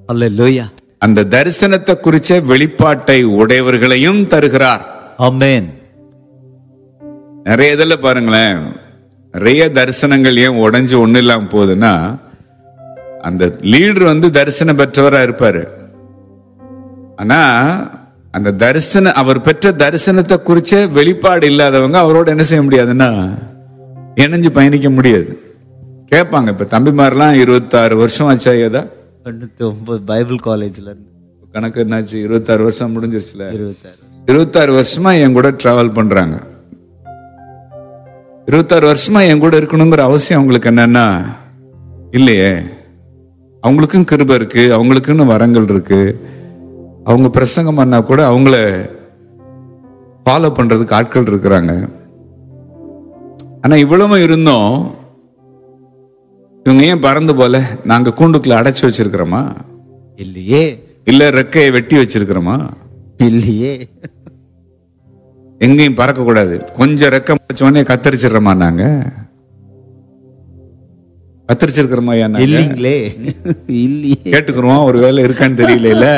அல்லேலூயா அந்த தரிசனத்தை குறிச்ச வெளிப்பாட்டை உடையவர்களையும் தருகிறார் ஆமென் நிறைய இதில் பாருங்களேன் நிறைய தரிசனங்கள் ஏன் உடைஞ்சு ஒண்ணு இல்லாம போகுதுன்னா அந்த லீடர் வந்து தரிசனம் பெற்றவரா இருப்பாரு ஆனா அந்த தரிசன அவர் பெற்ற தரிசனத்தை குறிச்ச வெளிப்பாடு இல்லாதவங்க அவரோட என்ன செய்ய முடியாதுன்னா இணைஞ்சு பயணிக்க முடியாது கேட்பாங்க இப்ப தம்பிமாரெல்லாம் இருபத்தாறு வருஷம் ஆச்சா ஏதா தொண்ணூத்தி ஒன்பது பைபிள் காலேஜ்ல இருந்து கணக்கு என்னாச்சு இருபத்தாறு வருஷம் முடிஞ்சிருச்சுல இருபத்தாறு இருபத்தாறு வருஷமா என் கூட டிராவல் பண்றாங்க இருபத்தாறு வருஷமா என் கூட இருக்கணுங்கிற அவசியம் அவங்களுக்கு என்னன்னா இல்லையே அவங்களுக்கும் கிருபை இருக்கு அவங்களுக்குன்னு வரங்கள் இருக்கு அவங்க பிரசங்கம் பண்ணா கூட அவங்கள ஃபாலோ பண்றதுக்கு ஆட்கள் இருக்கிறாங்க ஆனா இவ்வளவு இருந்தும் இவங்க ஏன் பறந்து போல நாங்க கூண்டுக்குள்ள அடைச்சு வச்சிருக்கிறோமா இல்லையே இல்ல ரெக்கையை வெட்டி வச்சிருக்கிறோமா இல்லையே எங்கேயும் பறக்க கூடாது கொஞ்சம் ரெக்க முடிச்ச உடனே கத்தரிச்சிடுறோமா நாங்க கத்தரிச்சிருக்கிறோமா ஐயா நாங்க? இல்லைங்களே இல்லையே கேட்டுக்கிறோம் ஒரு வேலை இருக்கான்னு தெரியல இல்ல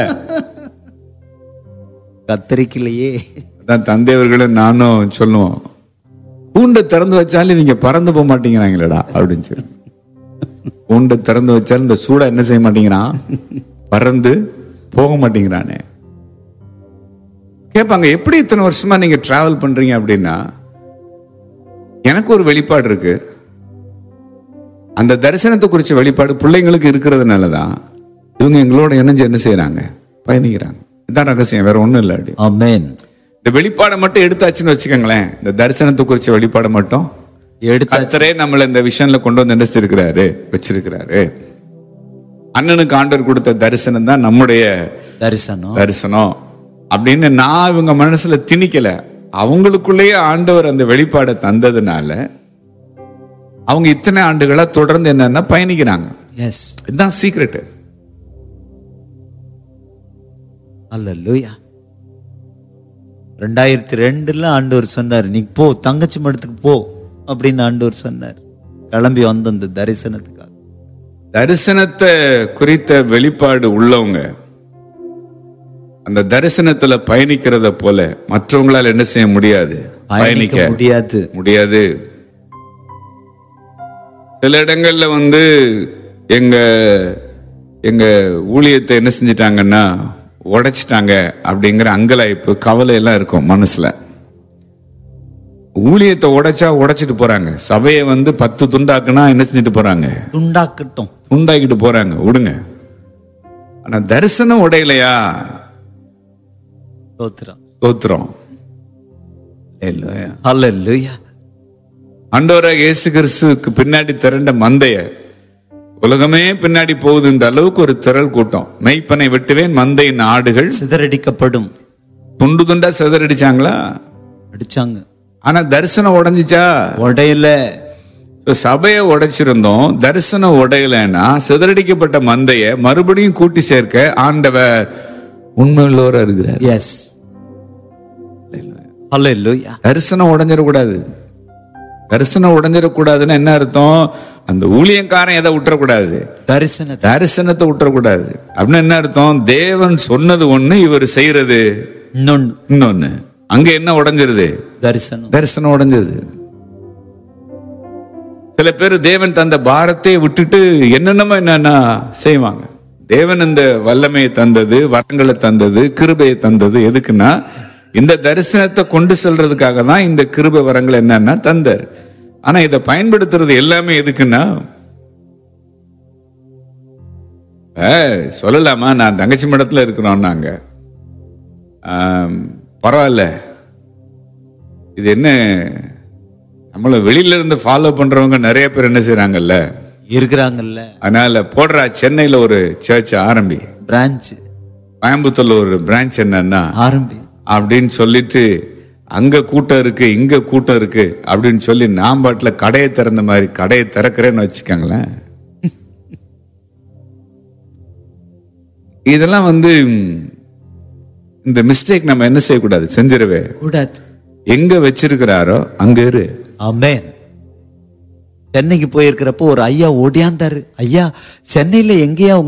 கத்தரிக்கலையே அதான் தந்தையவர்களும் நானும் சொல்லுவோம் கூண்டை திறந்து வச்சாலும் இவங்க பறந்து போக மாட்டேங்கிறாங்களேடா அப்படின்னு சொல்லி கூண்டை திறந்து வச்சாலும் இந்த சூடா என்ன செய்ய மாட்டேங்கிறான் பறந்து போக மாட்டேங்கிறானே கேட்பாங்க எப்படி இத்தனை வருஷமா நீங்க டிராவல் பண்றீங்க அப்படின்னா எனக்கு ஒரு வெளிப்பாடு இருக்கு அந்த தரிசனத்தை குறிச்ச வெளிப்பாடு பிள்ளைங்களுக்கு இருக்கிறதுனால தான் இவங்க எங்களோட இணைஞ்சு என்ன செய்யறாங்க பயணிக்கிறாங்க இதுதான் ரகசியம் வேற ஒண்ணும் இல்லை அப்படி ஆமென் இந்த வெளிப்பாடை மட்டும் எடுத்தாச்சுன்னு வச்சுக்கோங்களேன் இந்த தரிசனத்தை குறிச்ச வெளிப்பாடை மட்டும் எடுத்த கர்த்தரே நம்மள இந்த விஷன்ல கொண்டு வந்து நினைச்சிருக்கிறாரு வச்சிருக்கிறாரு அண்ணனுக்கு ஆண்டவர் கொடுத்த தரிசனம் தான் நம்முடைய தரிசனம் தரிசனம் அப்படின்னு நான் இவங்க மனசுல திணிக்கல அவங்களுக்குள்ளேயே ஆண்டவர் அந்த வெளிப்பாடை தந்ததுனால அவங்க இத்தனை ஆண்டுகளா தொடர்ந்து என்னன்னா பயணிக்கிறாங்க எஸ் இதுதான் சீக்ரெட் அல்லேலூயா ரெண்டாயிரத்தி ரெண்டுல ஆண்டவர் சொன்னார் நீ போ தங்கச்சி மடத்துக்கு போ அப்படின்னு ஆண்டவர் சொன்னார் கிளம்பி வந்த அந்த தரிசனத்துக்காக தரிசனத்தை குறித்த வெளிப்பாடு உள்ளவங்க அந்த தரிசனத்துல பயணிக்கிறத போல மற்றவங்களால என்ன செய்ய முடியாது பயணிக்க பயணிக்க முடியாது முடியாது சில இடங்கள்ல வந்து எங்க எங்க ஊழியத்தை என்ன செஞ்சிட்டாங்கன்னா உடைச்சிட்டாங்க அப்படிங்கிற அங்கலாய்ப்பு கவலை எல்லாம் இருக்கும் மனசுல ஊழியத்தை உடைச்சா உடைச்சிட்டு போறாங்க சபையை வந்து பத்து துண்டாக்குனா என்ன செஞ்சுட்டு போறாங்க துண்டாக்கட்டும் துண்டாக்கிட்டு போறாங்க விடுங்க ஆனா தரிசனம் உடையலையா ஸ்தோத்திரம் ஸ்தோத்திரம் இல்லையா அல்லேலூயா ஆண்டவராக இயேசு கிறிஸ்துவுக்கு பின்னாடி திரண்ட மந்தைய உலகமே பின்னாடி போகுதுன்ற அளவுக்கு ஒரு திரள் கூட்டம் மெய்ப்பனை வெட்டுவேன் மந்தையின் ஆடுகள் சிதறடிக்கப்படும் துண்டு துண்டா சிதறடிச்சாங்களா அடிச்சாங்க ஆனா தரிசனம் உடைஞ்சிச்சா உடையில So, சபையை உடைச்சிருந்தோம் தரிசனம் உடையலைன்னா சிதறடிக்கப்பட்ட மந்தைய மறுபடியும் கூட்டி சேர்க்க ஆண்டவர் உண்மையுள்ளவரா இருக்கிறார் எஸ் அல்லேலூயா தரிசனம் உடைஞ்சிடக்கூடாது தரிசனம் உடைஞ்சிடக்கூடாதுன்னா என்ன அர்த்தம் அந்த ஊழியக்காரன் எதை விட்டுறக்கூடாது தரிசனத்தை தரிசனத்தை விட்டுறக்கூடாது அப்படின்னு என்ன அர்த்தம் தேவன் சொன்னது ஒண்ணு இவர் செய்யறது இன்னொன்னு இன்னொன்னு அங்க என்ன உடைஞ்சிருது தரிசனம் தரிசனம் உடைஞ்சிருது சில பேர் தேவன் தந்த பாரத்தை விட்டுட்டு என்னென்னமோ என்னன்னா செய்வாங்க தேவன் இந்த வல்லமையை தந்தது வரங்களை தந்தது கிருபையை தந்தது எதுக்குன்னா இந்த தரிசனத்தை கொண்டு செல்றதுக்காக தான் இந்த கிருபை வரங்கள் என்னன்னா தந்தார் ஆனா இதை பயன்படுத்துறது எல்லாமே எதுக்குன்னா ஏய், சொல்லலாமா நான் தங்கச்சி மடத்துல இருக்கிறோம் நாங்க ஆம், பரவாயில்ல இது என்ன நம்மள வெளியில இருந்து ஃபாலோ பண்றவங்க நிறைய பேர் என்ன செய்றாங்கல்ல இருக்கிறாங்கல்ல அதனால போடுறா சென்னையில ஒரு சர்ச் ஆரம்பி பிரான்ச் கோயம்புத்தூர்ல ஒரு பிரான்ச் என்னன்னா ஆரம்பி அப்படின்னு சொல்லிட்டு அங்க கூட்டம் இருக்கு இங்க கூட்டம் இருக்கு அப்படின்னு சொல்லி நான் பாட்டுல கடையை திறந்த மாதிரி கடையை திறக்கிறேன்னு வச்சுக்கோங்களேன் இதெல்லாம் வந்து ம், இந்த மிஸ்டேக் நம்ம என்ன செய்யக்கூடாது செஞ்சிடவே கூடாது எங்க வச்சிருக்கிறாரோ அங்க இரு ஆமென் சென்னைக்கு போயிருக்கிறப்போ ஒரு ஐயா ஓடியாந்தாரு ஐயா சென்னையில எங்கேயா